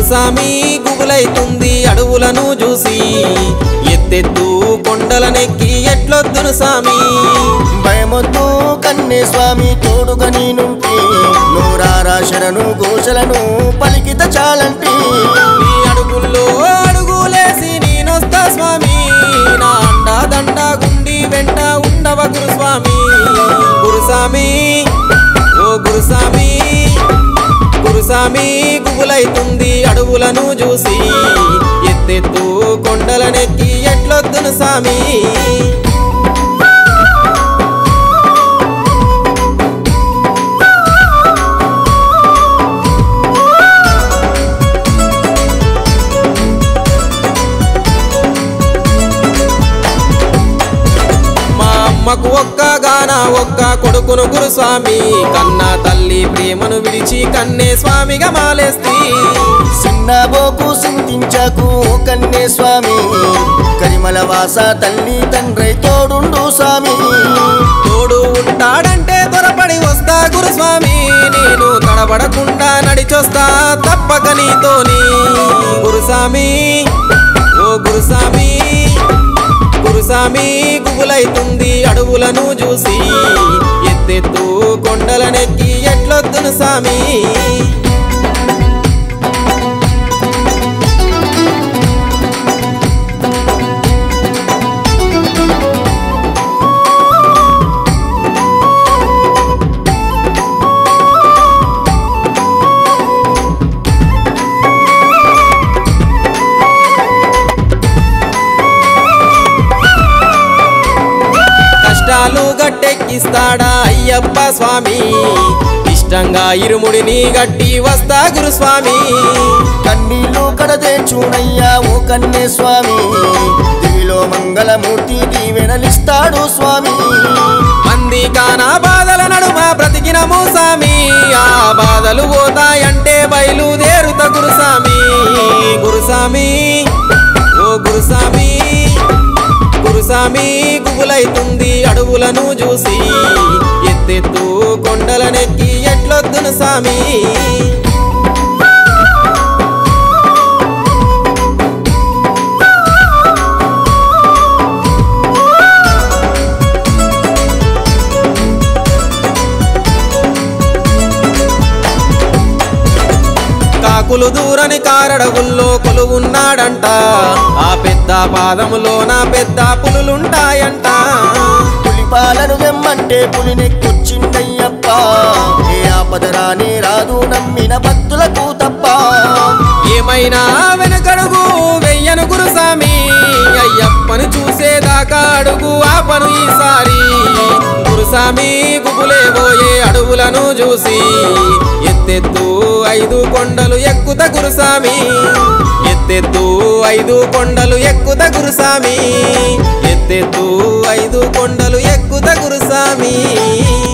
గురుసామి గుబులైతుంది అడవులను చూసి ఎత్తెత్తు కొండలనెక్కి ఎట్లొద్దును సామి భయమొద్దు కన్నే స్వామి తోడుగా నేనుంటి నూరారా శరణు ఘోషలను పలికిత చాలంటి నీ అడుగుల్లో అడుగులేసి నేనొస్తా స్వామి నా అండా దండ గుండి వెంట ఉండవ గురుస్వామి గురుసామి ఓ గురుసామి గురుసామి గుబులైతుంది అడవులను చూసి ఎత్తెత్తు కొండలనెక్కి ఎట్లొద్దును సామి మా అమ్మకు ఒక్క గాన ఒక్క కొడుకును గురుస్వామి కన్నా తల్లి ప్రేమను విడిచి కన్నే స్వామిగా మాలేస్తి సిన్నబోకు సింతించకు ఓ కన్నే స్వామి కరిమల వాస తల్లి తండ్రి తోడుండు స్వామి తోడు ఉంటాడంటే త్వరపడి వస్తా గురుస్వామి నేను తడబడకుండా నడిచొస్తా తప్పక నీతోని గురుస్వామి ఓ గురుస్వామి గురుస్వామి గుబులైతుంది అడవులను చూసి ఎత్తెత్తు కొండలనెక్కి ఎట్లొద్దును సామి కష్టాలు గట్టెక్కిస్తాడా అయ్యప్ప స్వామి ఇష్టంగా ఇరుముడిని గట్టి వస్తా గురుస్వామి కన్నీళ్ళు కడదే చూడయ్యా ఓ కన్నే స్వామి దివిలో మంగళమూర్తి దీవెనలిస్తాడు స్వామి మంది కానా బాధల నడుమ బ్రతికినము సామి ఆ బాధలు పోతాయంటే బయలుదేరుత గురుసామి గురుసామి ఓ గురుసామి గురుసామి గుబులైతుంది అడవులను చూసి ఎత్తెత్తు కొండలనెక్కి ఎట్లొద్దును సామి కాకులు దూరని కారడవుల్లో కొలువున్నాడంట ఆ పెద్ద పాదములో నా పెద్ద పులులుంటాయంట పులిపాలను వెమ్మంటే పులినెక్కొచ్చిందయ్యప్ప ఏ ఆపద రాని రాదు నమ్మిన భక్తులకు తప్ప ఏమైనా వెనకడుగు వెయ్యను గురుసామి అయ్యప్పను చూసేదాకా అడుగు ఆపను ఈసారి గురుసామి గుబులే పోయే అడవులను చూసి ఎత్తెత్తు ఐదు కొండలు ఎక్కుత గురుసామి ఎత్తెత్తు ఐదు కొండలు ఎక్కుత గురుసామి ఎత్తెత్తు ఐదు కొండలు ఎక్కుత గురుసామి